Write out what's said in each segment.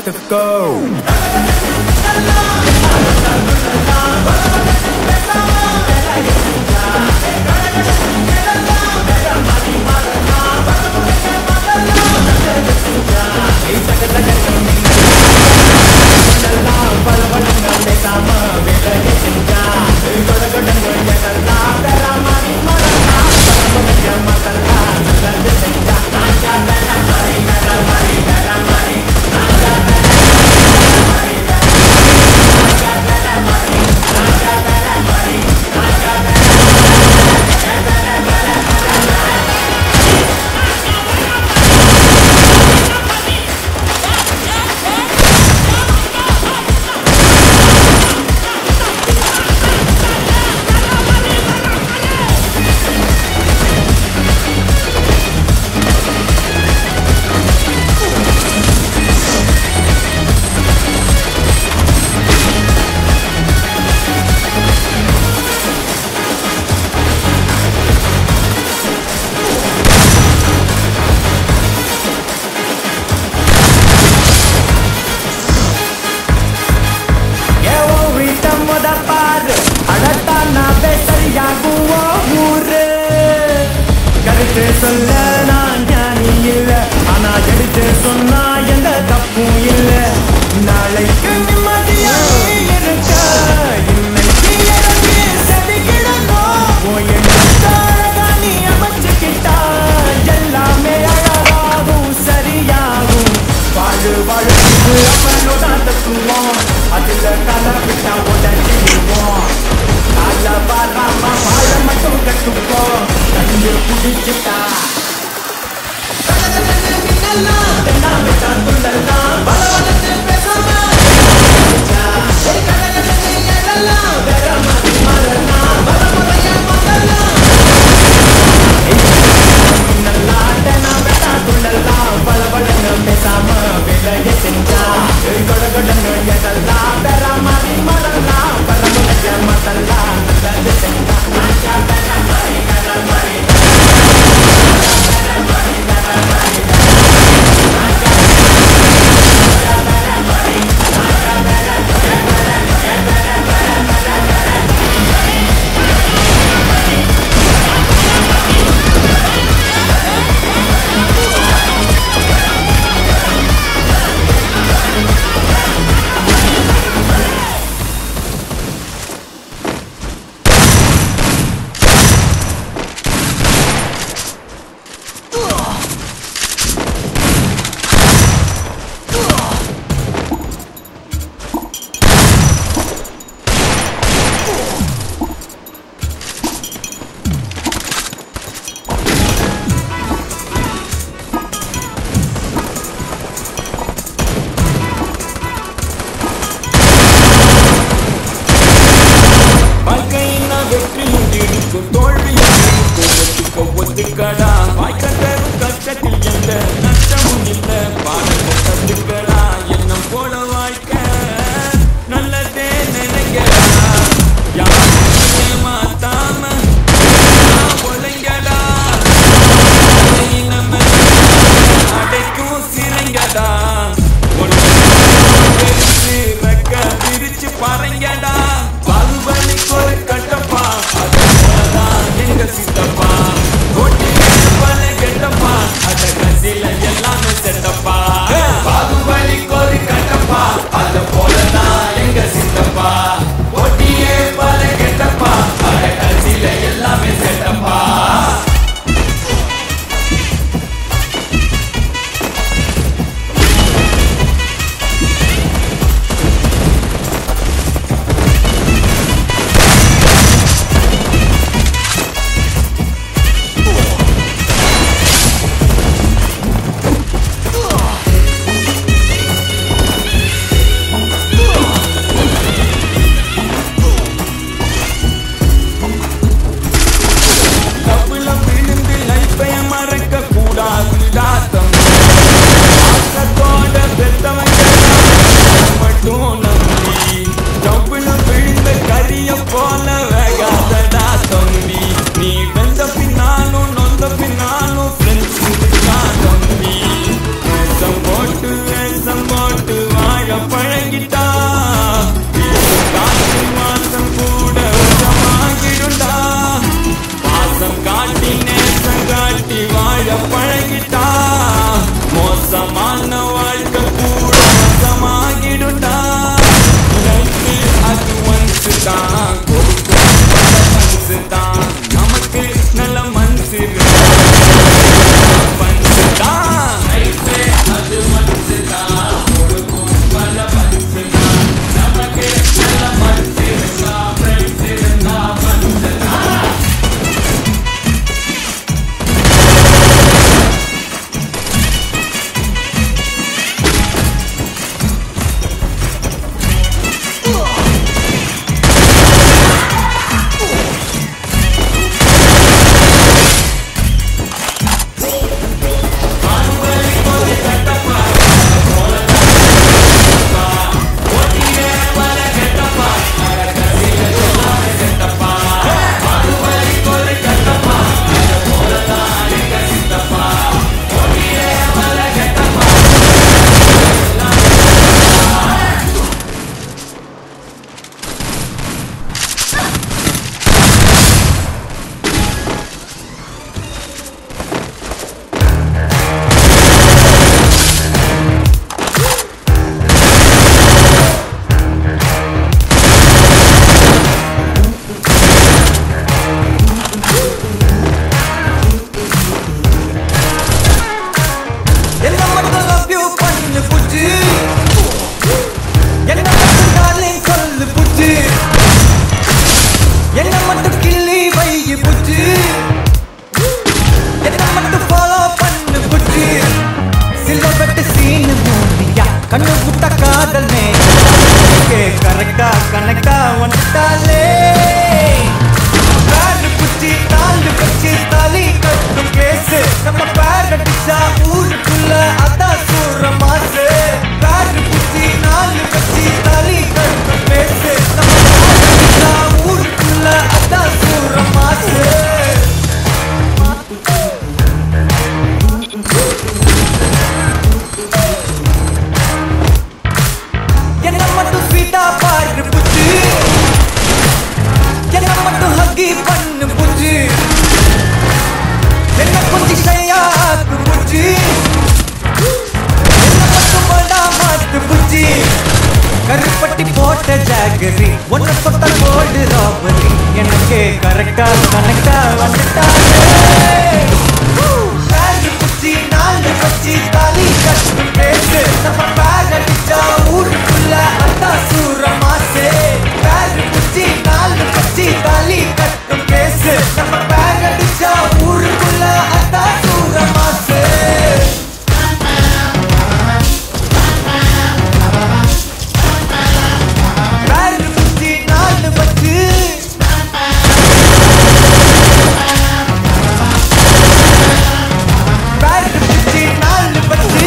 பார்த்துக்கோ ஏவோ வீட்ட முத பாரு அடத்தான் நான் சரியாகுவோ ஊரு கருத்து சொல்ல நான் ஞானி இல்ல ஆனா எடுத்து சொன்னா எந்த தப்பும் இல்ல நாளைக்கு நிம்மதியா நீ இருக்க இன்னைக்கு இறங்கி செதுக்கிடணும் உன் எண்ணத்தை அழகா நீ அமைச்சுக்கிட்டா எல்லாமே அழகாகும் சரியாகும் வாழு வாழுக்கு அவனோட தத்துவம் அதுல தலை விட்டா உடஞ்சிடுவோம் கால வராம வாழ மட்டும் கட்டுப்போம் கண்ணு குடிச்சுட்டா கண்ணு புட்ட காதல் கரெக்டா கனெக்டா வந்துட்டாலே பேரு குச்சி தாண்டு வச்சு தாலி கட்டும் கேஸ் நம்ம பேர் அடிச்சா ஊருக்குள்ள அதான் சூற மாசு பேரு குச்சி நாலு வச்சு தாலி கட்டும் கேஸ் நம்ம பேர் அடிச்சா ஊருக்குள்ள அதான் சூற மாசு என்ன மட்டும் ஸ்வீட்டா பாரு புச்சு என்ன மட்டும் ஹக்கி பண்ணு புச்சு என்ன கொஞ்சம் ஷையாக்கு புச்சு என்ன மட்டும் படா மாத்து புச்சு கருப்பட்டி போட்ட ஜாகரி ஒன்ன தொட்ட கோல்டு ராபரி எனக்கு கரெக்டா கனெக்டா வந்துட்டாலே பேரு குச்சி நாலு வச்சி தாலி கட்டு பேசு நம்ம பேர் அடிச்சா ஊருக்குள்ள அதான் சூற மாசு பேரு குச்சி நாலு வச்சி தாலி கட்டு பேசு நம்ம பேர் அடிச்சா ஊருக்குள்ள அதான் சூற மாசு பேரு குச்சி நாலு வச்சு பேரு குச்சி நாலு வச்சு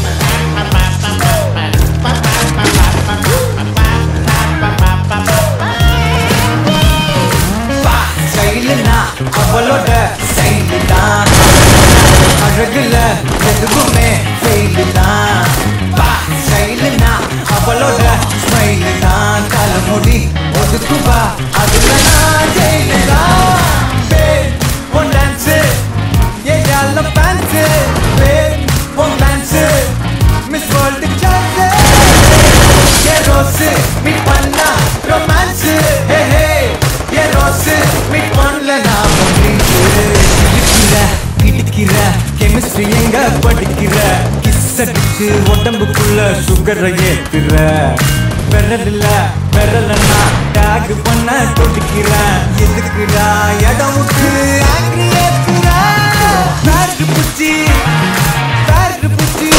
ஸ்டைலுனா அவளோட ஸ்டைலு தான் அழகுல எதுவுமே ஃபெயிலு தான் ஸ்டைலுனா அவளோட ஸ்மைலு தான் தலைமுடி ஒதுக்குவா அதுல நான் ஜெயிலு தான் பேர் உன் டான்ஸு ஏழால பேன்ஸு பேர் உன் dance miss world chance a rose meet பண்ணா romance hey hey a rose meet பண்ணல நான் இடிக்கிற இடிக்கிற கெமிஸ்ட்ரி எங்க படிக்கிற கிஸ் அடிச்சு உடம்புக்குள்ள சுகரை ஏத்துற விரலில் விரலன்னா டாக் பண்ண தொடிக்கிறேன் எதுக்குடா இடம் விட்டு ஆங்கிரி ஏத்துற பேரு புச்சி பேரு புச்சி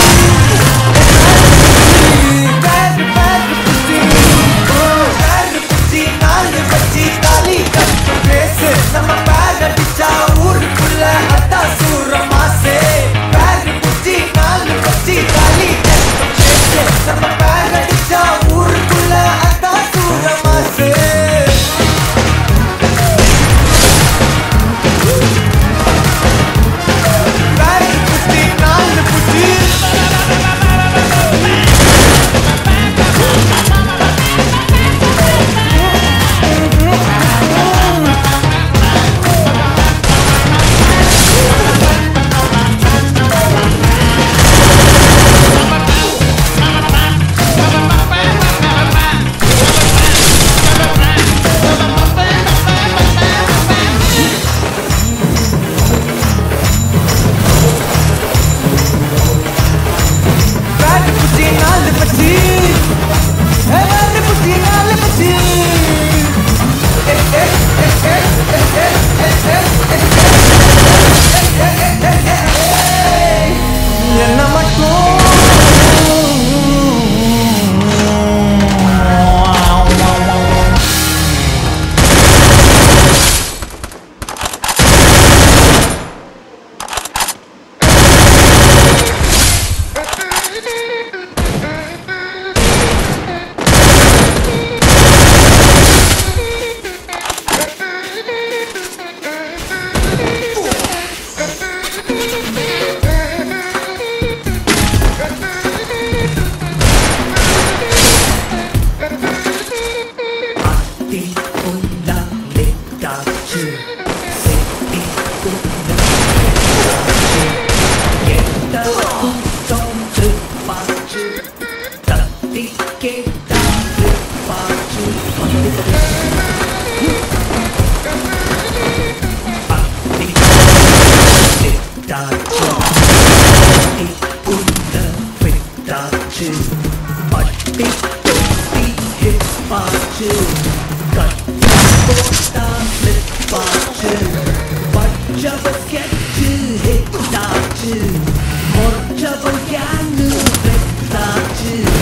பேரு பேரு புச்சி பேரு புச்சி நாலு வச்சி தாலி கட்டு பேசு நம்ம பேர் அடிச்சா ஊருக்குள்ள அதான் சூற மாசே பேரு புச்சி நாலு வச்சி தாலி கட்டு பேசு நம்ம பேர் அடிச்சா ஊருக்குள்ள அதான் சூற மாசே பேரு புச்சி நாலு புச்சி பேரு புச்சி நாலு பச்சி பேரு புச்சி நாலு பச்சி என்ன மட்டும் Setti una lettaci, setti una lettaci, niente tutto un trepacci, tanti che da trepacci, quanti Fatti lettaci, setti una lettaci, fatti tutti che facci, Porta flippaci, faccia perché hittaci, morcia perché non flittaci.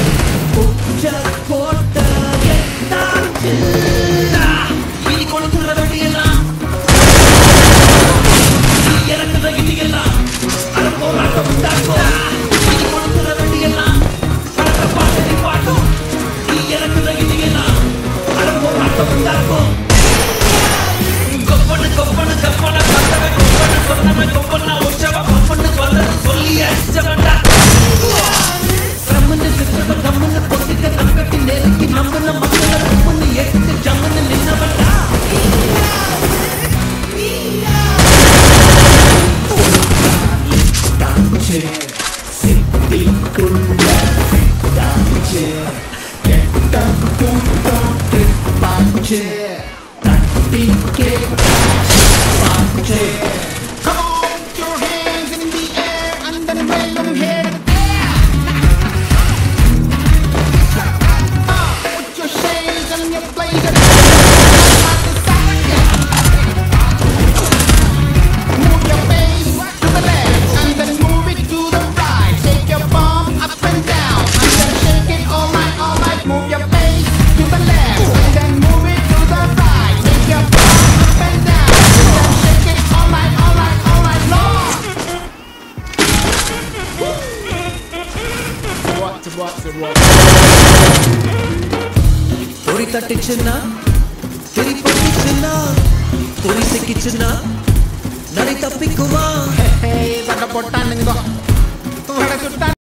பட்டிக்குள்ள பிட்டாச்சு கெட்ட கூட்டம் ட்ரிப்பாச்சு தட்டி கேட்டாச்சு Come on, put your hands in the air and then wave them here and there. Ah, put your shades and your blazer. Move your face to the left and then move it to the right. Shake your bum up and down and then shake it all night, all night. Move your face to the left and then move it to the right. Shake your bum up and down and then shake it all night, all night, all night long. What, what, what? பொறி தட்டுச்சுன்னா திரி பட்டுச்சுன்னா பொறி சிக்கிச்சுன்னா நரி தப்பிக்குமா Hey, சண்டை போட்டானுங்க உங்களை சுட்டா